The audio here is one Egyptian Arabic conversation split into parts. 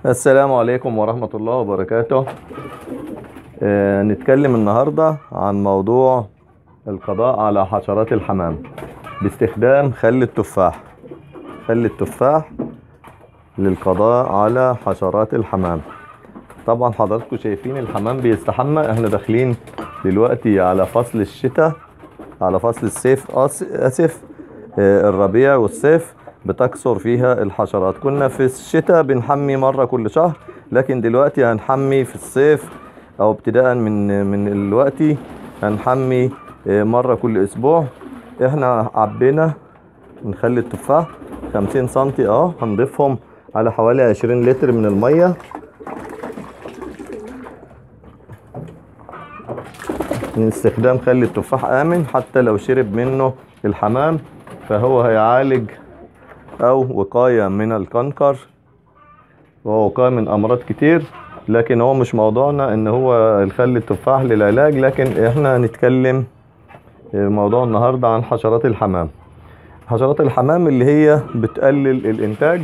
السلام عليكم ورحمة الله وبركاته آه، نتكلم النهاردة عن موضوع القضاء على حشرات الحمام باستخدام خل التفاح خل التفاح للقضاء على حشرات الحمام طبعا حضراتكم شايفين الحمام بيستحمى احنا داخلين دلوقتي على فصل الشتاء على فصل الصيف آس- اسف آه، الربيع والصيف بتكثر فيها الحشرات كنا في الشتاء بنحمي مرة كل شهر لكن دلوقتي هنحمي في الصيف او ابتداء من من الوقت هنحمي آه، مرة كل اسبوع احنا عبينا نخلي التفاح 50 سنتي اه هنضيفهم على حوالي 20 لتر من المية من استخدام خل التفاح آمن حتى لو شرب منه الحمام فهو هيعالج أو وقاية من الكنكر ووقاية من أمراض كتير لكن هو مش موضوعنا إن هو الخل التفاح للعلاج لكن إحنا هنتكلم موضوع النهاردة عن حشرات الحمام حشرات الحمام اللي هي بتقلل الإنتاج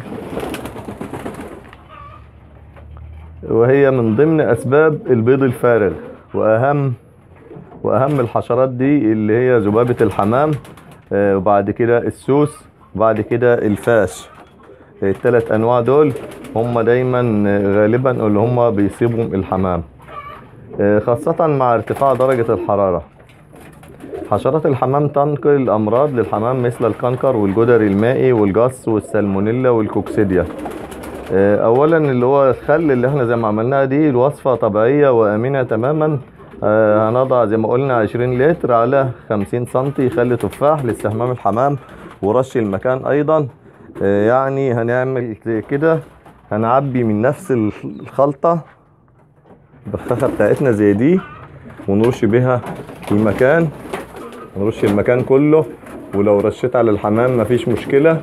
وهي من ضمن أسباب البيض الفارغ وأهم واهم الحشرات دي اللي هي ذبابة الحمام آه، وبعد كده السوس وبعد كده الفاش الثلاث انواع دول هم دايما آه، غالبا اللي هم بيصيبوا الحمام آه، خاصة مع ارتفاع درجة الحرارة حشرات الحمام تنقل الامراض للحمام مثل الكنكر والجدري المائي والجص والسالمونيلا والكوكسيديا آه، اولا اللي هو الخل اللي احنا زي ما عملناها دي الوصفة طبيعية وامنة تماما آه، هنضع زي ما قلنا 20 لتر على 50 سنتي خل تفاح لاستحمام الحمام ورش المكان ايضا آه، يعني هنعمل كده هنعبي من نفس الخلطة البخاخة بتاعتنا زي دي ونرش بها المكان نرش المكان كله ولو رشيت على الحمام مفيش مشكلة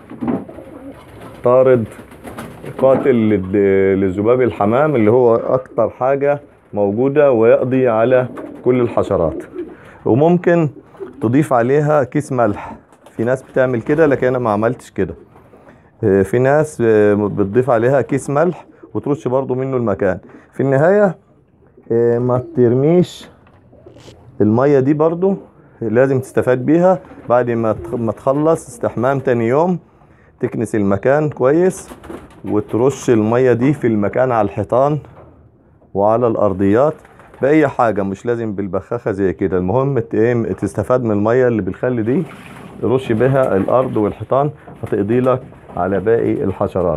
طارد قاتل للد- للذباب الحمام اللي هو اكتر حاجة موجودة ويقضي على كل الحشرات وممكن تضيف عليها كيس ملح في ناس بتعمل كده لكن انا ما عملتش كده آه، في ناس آه، بتضيف عليها كيس ملح وترش برضو منه المكان في النهاية آه، ما ترميش المية دي برضو لازم تستفاد بيها بعد ما تخ- ما تخلص استحمام تاني يوم تكنس المكان كويس وترش المية دي في المكان على الحيطان وعلى الارضيات باي حاجه مش لازم بالبخاخه زي كده المهم ت- إيه، تستفاد من الميه اللي بالخل دي رش بها الارض والحيطان هتقضي لك على باقي الحشرات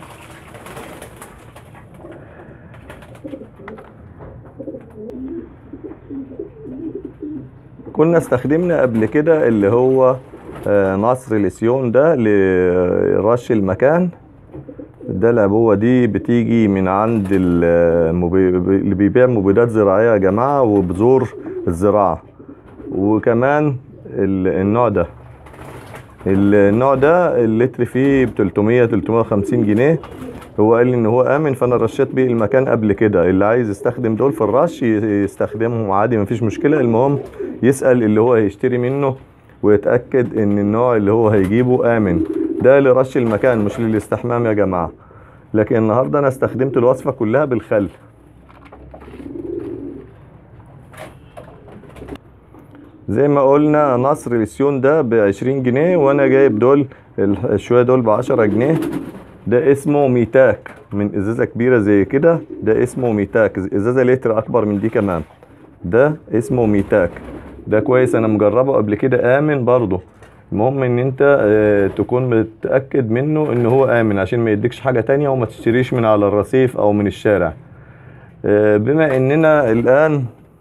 كنا استخدمنا قبل كده اللي هو آه، نصر الاسيون ده لرش المكان ده العبوة دي بتيجي من عند المبي... اللي بيبيع مبيدات زراعية يا جماعة وبذور الزراعة وكمان ال- النوع ده النوع ده اللتر فيه ب 300 350 جنيه هو قال لي ان هو امن فانا رشيت بيه المكان قبل كده اللي عايز يستخدم دول في الرش ي- يستخدمهم عادي مفيش مشكلة المهم يسأل اللي هو هيشتري منه ويتأكد ان النوع اللي هو هيجيبه امن ده لرش المكان مش للاستحمام يا جماعة لكن النهاردة انا استخدمت الوصفة كلها بالخل زي ما قلنا نصر السيون ده ب 20 جنيه وانا جايب دول ال- الشوية دول ب 10 جنيه ده اسمه ميتاك من ازازة كبيرة زي كده ده اسمه ميتاك ازازة لتر اكبر من دي كمان ده اسمه ميتاك ده كويس انا مجربه قبل كده امن برضه المهم ان انت آه، تكون متأكد منه ان هو امن عشان ما يديكش حاجة تانية وما تشتريش من على الرصيف او من الشارع آه، بما اننا الان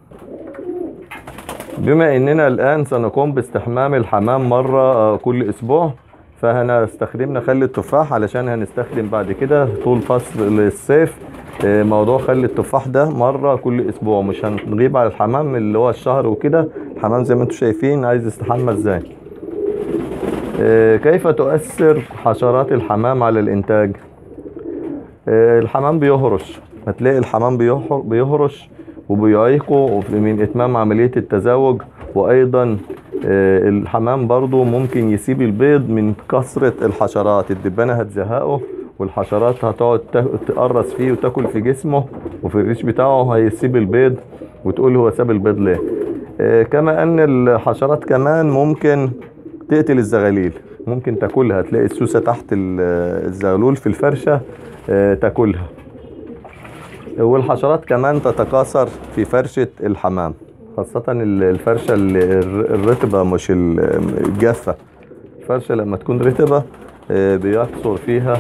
بما اننا الان سنقوم باستحمام الحمام مرة آه، كل اسبوع فاحنا استخدمنا خل التفاح علشان هنستخدم بعد كده طول فصل الصيف آه، موضوع خل التفاح ده مرة كل اسبوع مش هنغيب على الحمام اللي هو الشهر وكده الحمام زي ما انتم شايفين عايز يستحمى ازاي آه، كيف تؤثر حشرات الحمام على الانتاج آه، الحمام بيهرش هتلاقي الحمام بيهر- بيهرش وبيعيقوا من اتمام عملية التزاوج وايضا آه، الحمام برضو ممكن يسيب البيض من كثرة الحشرات الدبانة هتزهقه والحشرات هتقعد تا- تقرص فيه وتاكل في جسمه وفي الريش بتاعه هيسيب البيض وتقول هو ساب البيض ليه آه، كما ان الحشرات كمان ممكن تقتل الزغاليل ممكن تاكلها تلاقي السوسة تحت ال- الزغلول في الفرشة آه، تاكلها والحشرات كمان تتكاثر في فرشة الحمام خاصة ال- الفرشة ال- الر- الرطبة مش ال- الجافة الفرشة لما تكون رطبة آه، بيكثر فيها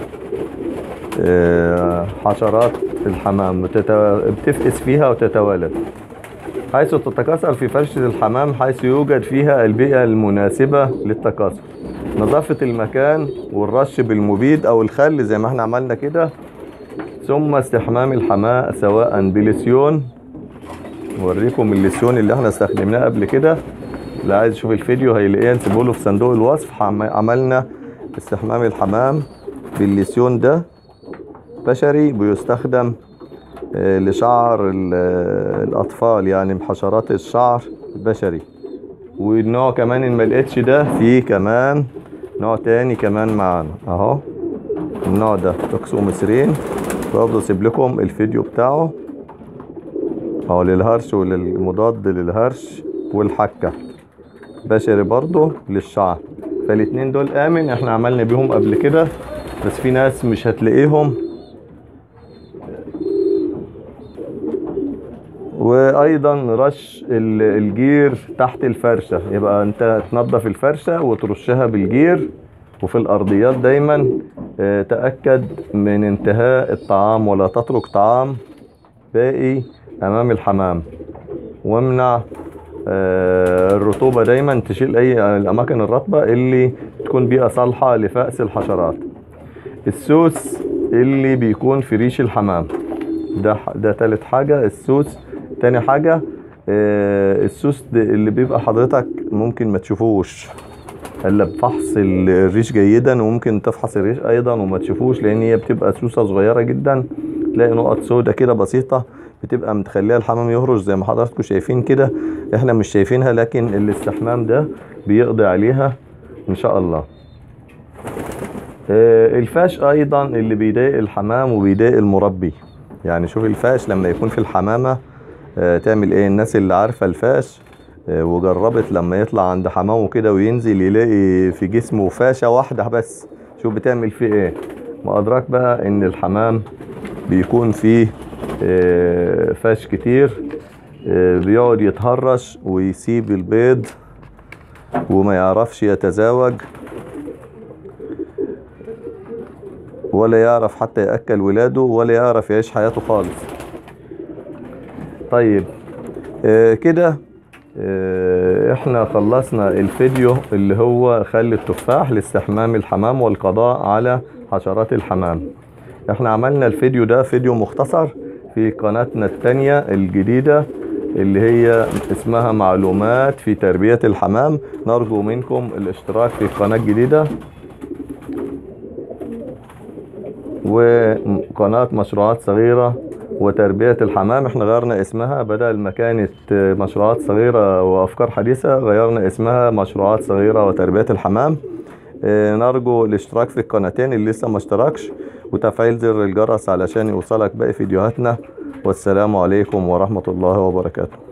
آه، حشرات الحمام بتت- بتفقس فيها وتتوالد حيث تتكاثر في فرشة الحمام حيث يوجد فيها البيئة المناسبة للتكاثر نظافة المكان والرش بالمبيد أو الخل زي ما احنا عملنا كده ثم استحمام الحماء سواء بلسيون نوريكم اللسيون اللي احنا استخدمناه قبل كده اللي عايز يشوف الفيديو هيلاقيه نسيبه له في صندوق الوصف عم- عملنا استحمام الحمام باللسيون ده بشري بيستخدم آه، لشعر ال- آه، الأطفال يعني بحشرات الشعر البشري والنوع كمان اللي ملقتش ده فيه كمان نوع تاني كمان معانا اهو النوع ده توكسوميثرين برضه اسيب لكم الفيديو بتاعه اهو للهرش وللمضاد للهرش والحكة بشري برضه للشعر فالاتنين دول امن احنا عملنا بيهم قبل كده بس في ناس مش هتلاقيهم وايضا رش ال- الجير تحت الفرشة يبقى انت تنظف الفرشة وترشها بالجير وفي الارضيات دايما آه، تأكد من انتهاء الطعام ولا تترك طعام باقي امام الحمام وامنع آه، الرطوبة دايما تشيل اي الاماكن الرطبة اللي تكون بيئة صالحة لفأس الحشرات السوس اللي بيكون في ريش الحمام ده ح- ده تالت حاجة السوس تاني حاجة آه، السوس ده اللي بيبقى حضرتك ممكن ما تشوفوش الا بفحص ال- الريش جيدا وممكن تفحص الريش ايضا وما تشوفوش لان هي بتبقى سوسة صغيرة جدا تلاقي نقط سودة كده بسيطة بتبقى متخليها الحمام يهرش زي ما حضراتكم شايفين كده احنا مش شايفينها لكن الاستحمام ده بيقضي عليها ان شاء الله آه، الفاش ايضا اللي بيضايق الحمام وبيضايق المربي يعني شوف الفاش لما يكون في الحمامة آه، تعمل ايه الناس اللي عارفة الفاش آه، وجربت لما يطلع عند حمامه كده وينزل يلاقي في جسمه فاشة واحدة بس شوف بتعمل فيه ايه ما ادراك بقى ان الحمام بيكون فيه آه، فاش كتير آه، بيقعد يتهرش ويسيب البيض وما يعرفش يتزاوج ولا يعرف حتى يأكل ولاده ولا يعرف يعيش حياته خالص طيب آه كده آه احنا خلصنا الفيديو اللي هو خل التفاح لاستحمام الحمام والقضاء على حشرات الحمام احنا عملنا الفيديو ده فيديو مختصر في قناتنا التانية الجديدة اللي هي اسمها معلومات في تربية الحمام نرجو منكم الاشتراك في القناة الجديدة وقناة مشروعات صغيرة وتربية الحمام احنا غيرنا اسمها بدل ما كانت مشروعات صغيرة وأفكار حديثة غيرنا اسمها مشروعات صغيرة وتربية الحمام اه، نرجو الاشتراك في القناتين اللي لسه ما اشتركش وتفعيل زر الجرس علشان يوصلك باقي فيديوهاتنا والسلام عليكم ورحمة الله وبركاته